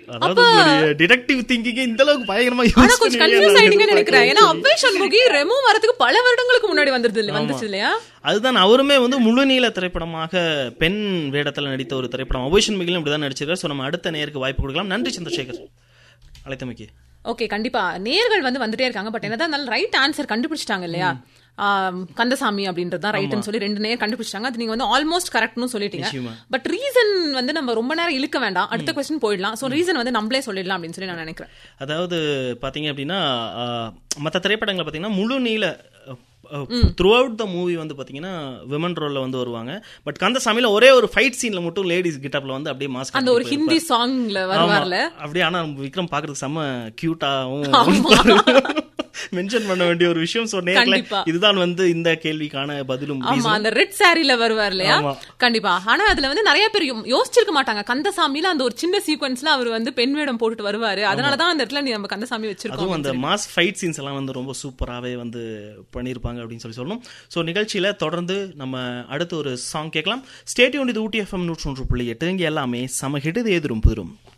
அதாவது detective thinking இந்த அளவுக்கு பயங்கரமா ஆனா யூஸ் கொஞ்சம் கன்ஃபியூஸ் ஆயிட்டீங்கன்னு நினைக்கிறேன் ஏன்னா அவ்வை சண்முகி ரெமோ வரதுக்கு பல வருடங்களுக்கு முன்னாடி வந்துருது இல்ல- வந்துச்சு இல்லையா அதுதான் அவருமே வந்து முழுநீள திரைப்படமாக பெண் வேடத்துல நடித்த ஒரு திரைப்படம் அபோஷன் மிகிலும் இப்படிதான் நடிச்சிருக்காரு சோ நம்ம அடுத்த நேருக்கு வாய்ப்பு கொடுக்கலாம் நன்றி சந்திரசேகர் அழைத்தமைக்கு ஓகே கண்டிப்பா நேர்கள் வந்து வந்துட்டே இருக்காங்க பட் என்னதான் இருந்தாலும் ரைட் ஆன்சர் கண்டுபிடிச்சிட்டாங்க இல்லையா ஆம், கந்தசாமி அப்படின்றது தான் ரைட்னு சொல்லி ரெண்டு நேர் கண்டுபிடிச்சிட்டாங்க அது நீங்க வந்து ஆல்மோஸ்ட் கரெக்ட்னு சொல்லிட்டீங்க நிச்சயமா. பட் ரீசன் வந்து நம்ம ரொம்ப நேரம் இழுக்க வேண்டாம் அடுத்த கொஸ்டின் போயிடலாம் சோ ரீசன் வந்து நம்மளே சொல்லிடலாம் அப்படின்னு சொல்லி நான் நினைக்கிறேன் அதாவது பாத்தீங்க அப்படின்னா ஆஹ், மத்த திரைப்படங்களை பாத்தீங்கன்னா முழு நீள த்ரூ அவுட் த மூவி வந்து பாத்தீங்கன்னா விமன் ரோல்ல வந்து வருவாங்க பட் கந்தசாமியில ஒரே ஒரு ஃபைட் சீன்ல மட்டும் லேடிஸ் கிட்டப்ல வந்து அப்படியே மாஸ்க் அந்த ஒரு ஹிந்தி சாங்ல வருவார்ல அப்படியே ஆனா விக்ரம் பாக்குறதுக்கு செம்ம கியூட்டாவும் மென்ஷன் பண்ண வேண்டிய ஒரு விஷயம் சோ நேர்ல கண்டிப்பா. இதுதான் வந்து இந்த கேள்விக்கான பதிலும் ஆமா அந்த ரெட் சாரில வருவார் இல்லையா ஆமா. கண்டிப்பா ஆனா அதுல வந்து நிறைய பேர் யோ- யோசிச்சிருக்க மாட்டாங்க கந்தசாமியில அந்த ஒரு சின்ன சீக்வன்ஸ்ல அவர் வந்து பெண் வேடம் போட்டுட்டு வருவாரு அதனாலதான் அந்த இடத்துல நீ நம்ம கந்தசாமி வச்சிருக்கோம் அதுவும் அந்த மாஸ் ஃபைட் சீன்ஸ் எல்லாம் வந்து ரொம்ப சூப்பராகவே வந்து பண்ணியிருப்பாங்க அப்படின்னு சொல்லி சொல்லணும் ஸோ நிகழ்ச்சியில தொடர்ந்து நம்ம அடுத்து ஒரு சாங் கேட்கலாம் ஸ்டேடியோன் இது ஊட்டி எஃப்எம் நூற்றி ஒன்று புள்ளி எட்டு இங்கே எல்லாமே சம ஹிட் இது எதிரும் புதிரும்